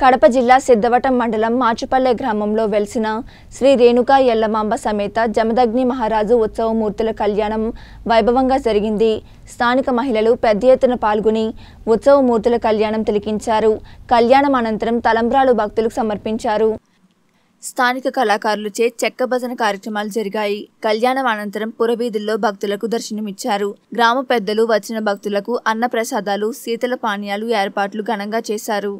కడప జిల్లా సిద్ధవటం మండలం మాచుపల్లె గ్రామంలో వెలిసిన శ్రీ రేణుకా ఎల్లమాంబ సమేత జమదగ్ని మహారాజు ఉత్సవమూర్తుల కళ్యాణం వైభవంగా జరిగింది స్థానిక మహిళలు పెద్ద ఎత్తున పాల్గొని ఉత్సవమూర్తుల కళ్యాణం తిలకించారు కళ్యాణం అనంతరం తలంబ్రాలు భక్తులకు సమర్పించారు స్థానిక కళాకారులచే చెక్క భజన కార్యక్రమాలు జరిగాయి కళ్యాణం అనంతరం పురవీధుల్లో భక్తులకు దర్శనమిచ్చారు గ్రామ పెద్దలు వచ్చిన భక్తులకు అన్న ప్రసాదాలు శీతల పానీయాలు ఏర్పాట్లు ఘనంగా చేశారు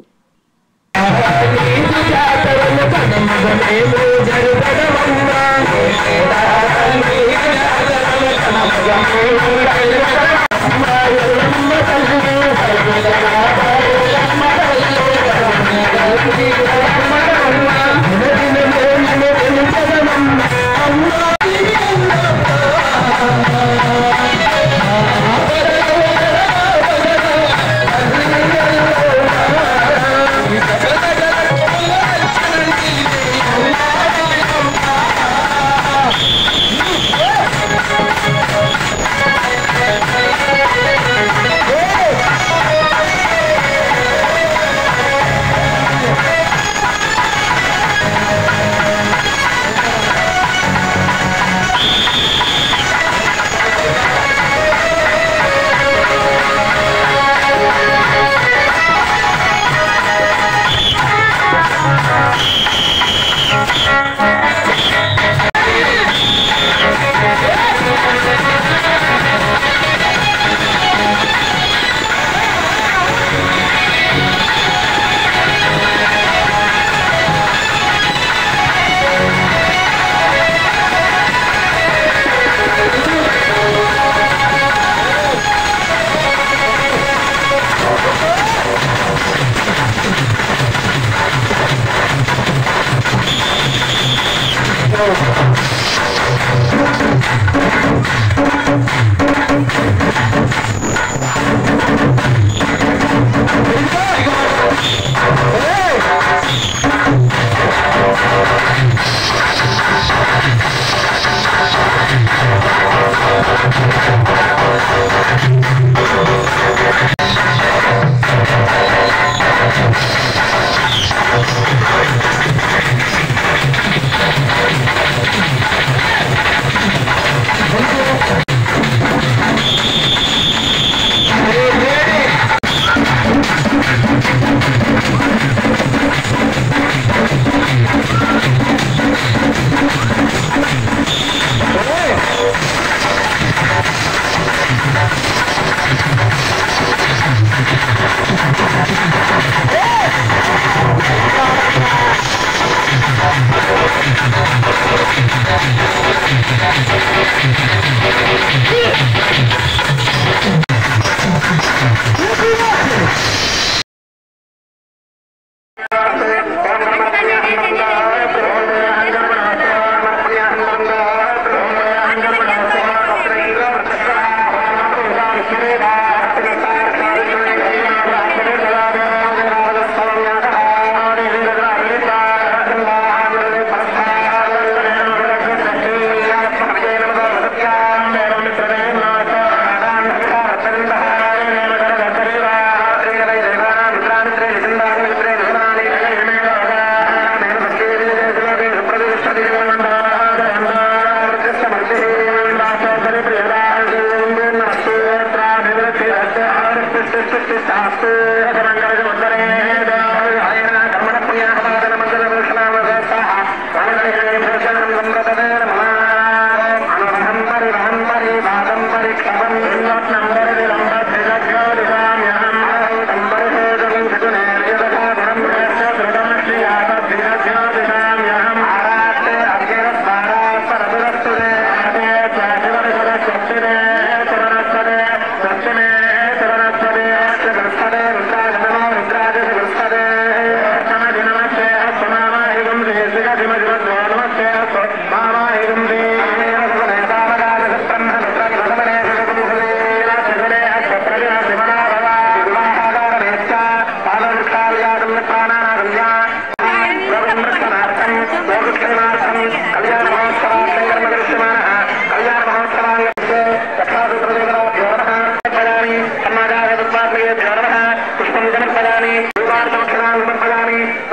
Yeah.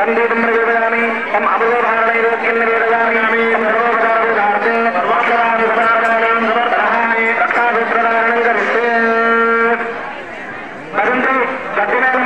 సందీపం నివేదయామి తం అమృతభారణైరోగ్యం నివేదయామి సర్వోపచారవిధార్థే సర్వాపచారాన్ని సదాచారం సమర్పణామి రక్షాసూత్రధారణం కరిస్తే భజంతు గట్టిమేళం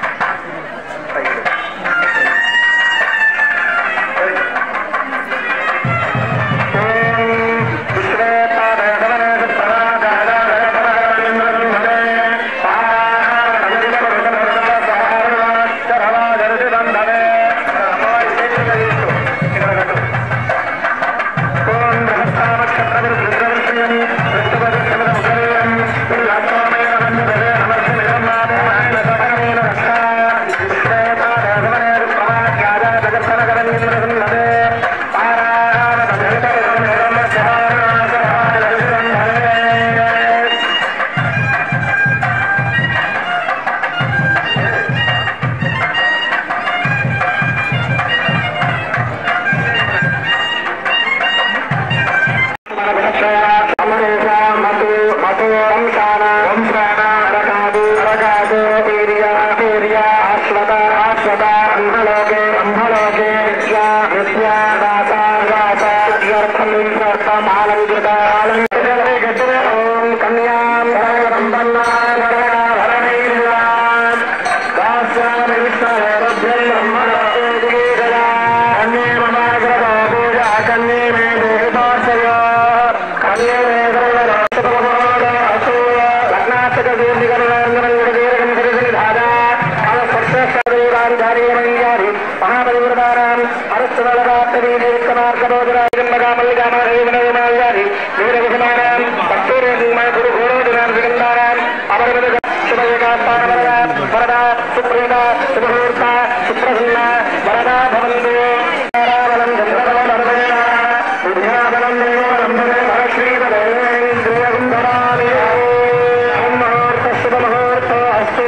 సుప్రీత సుముహూర్త సుప్రసన్న వరదా భవంతు వరం చంద్రబలం విద్యాబలం దేవరం శ్రీపదేంద్రియం ధరామి ముహూర్త శుభ ముహూర్త అస్తు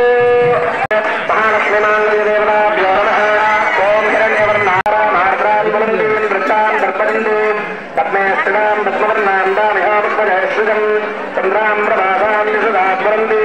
మహాలక్ష్మీమాంగదేవతాభ్యో నమః ఓం హిరణ్యవర్ణారామార్ద్రాదిబలందీం వృత్తాం దర్పయందు పద్మే స్థితాం పద్మవర్ణాం దామిహాపద్మజయశ్రుతం చంద్రాం ప్రభాసాం విశదాత్వరందీం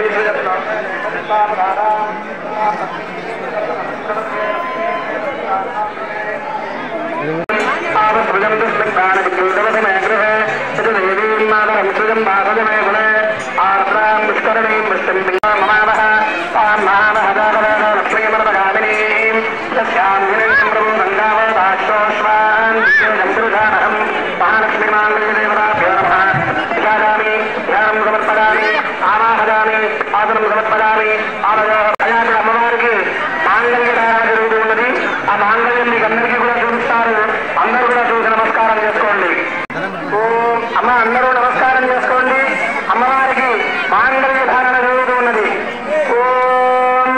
ఆవసృజం దుష్మిత్తాన విద్యుదవసమే గృహే సృజదేవీం మాతరం సృజం భాసజమే గుణే ఆర్ద్రాం పుష్కరణీం వృష్టిం మమావహ తాం మావహ దాతవేద లక్ష్మీమరమగామినీం తస్యాం వినయం ప్రభు గంగావతాశ్వస్వాన్ చంద్రుధానహం మహాలక్ష్మీమాంగళ్యదేవతాభ్యో నమః విచారామి ధ్యానం సమర్పయామి ఆవాహయామి ఆసనం సమర్పయామి ఆలయో అయాటి అమ్మవారికి మాంగళ్య ధారణ జరుగుతూ ఉన్నది ఆ మాంగళ్యం మీకు అందరికీ కూడా చూపిస్తారు అందరూ కూడా చూసి నమస్కారం చేసుకోండి ఓం అమ్మ అందరూ నమస్కారం చేసుకోండి అమ్మవారికి మాంగళ్య ధారణ జరుగుతూ ఉన్నది ఓం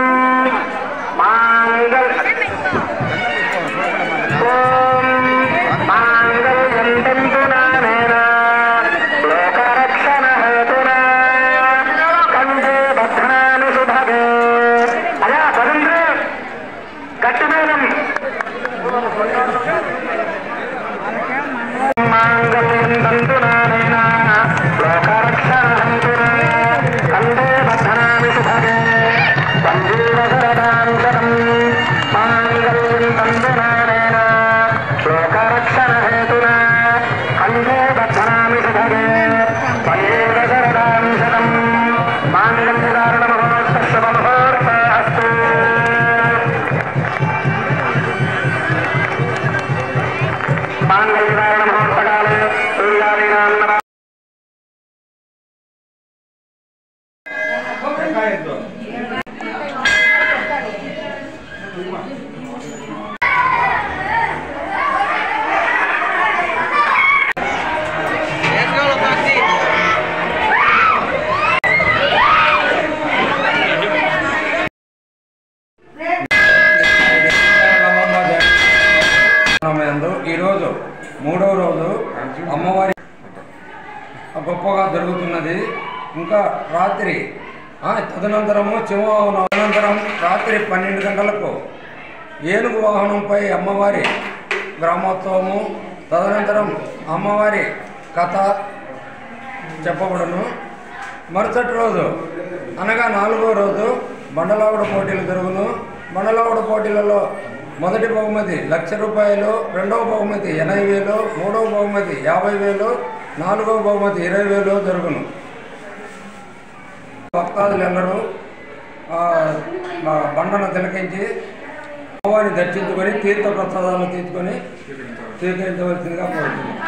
మాంగళ ఓం మాంగళ్యం తంతునానేన లోకరక్షణ హేతునా కంఠే బధ్నాని సుభగే అయా స్వతంత్రే గట్టిమేళం మాంగళ్యం తంతునానేన లోకరక్షణహంతునా కంఠే బధ్నామి సుభగే సంజీవశరదాంతరం మాంగళ్యం తంతునానేన లోకరక్షణహేతునా కంఠే బధ్నామి సుభగే సంజీవశరదాంతరం మాంగళ్యధారణమహోత్సవ శుభముహూర్త అస్తు మాంగళ్యధారణ మహోత్సకాలే సూర్యాదీనాం నమ యందు ఈరోజు మూడవ రోజు అమ్మవారి గొప్పగా జరుగుతున్నది ఇంకా రాత్రి ఆ, తదనంతరము సింహవాహనం అనంతరం రాత్రి పన్నెండు గంటలకు ఏనుగు వాహనంపై అమ్మవారి గ్రామోత్సవము తదనంతరం అమ్మవారి కథ చెప్పబడును మరుసటి రోజు అనగా నాలుగో రోజు బండలావుడు పోటీలు జరుగును బండలావుడు పోటీలలో మొదటి బహుమతి లక్ష రూపాయలు రెండవ బహుమతి ఎనభై వేలు మూడవ బహుమతి యాభై వేలు నాలుగవ బహుమతి ఇరవై వేలు జరుగును భక్తాదులు ఎల్లరూ ఆ, మా బండను తిలకించి అమ్మవారిని దర్శించుకొని తీర్థ ప్రసాదాలను తీసుకొని స్వీకరించవలసిందిగా కోరుతున్నాం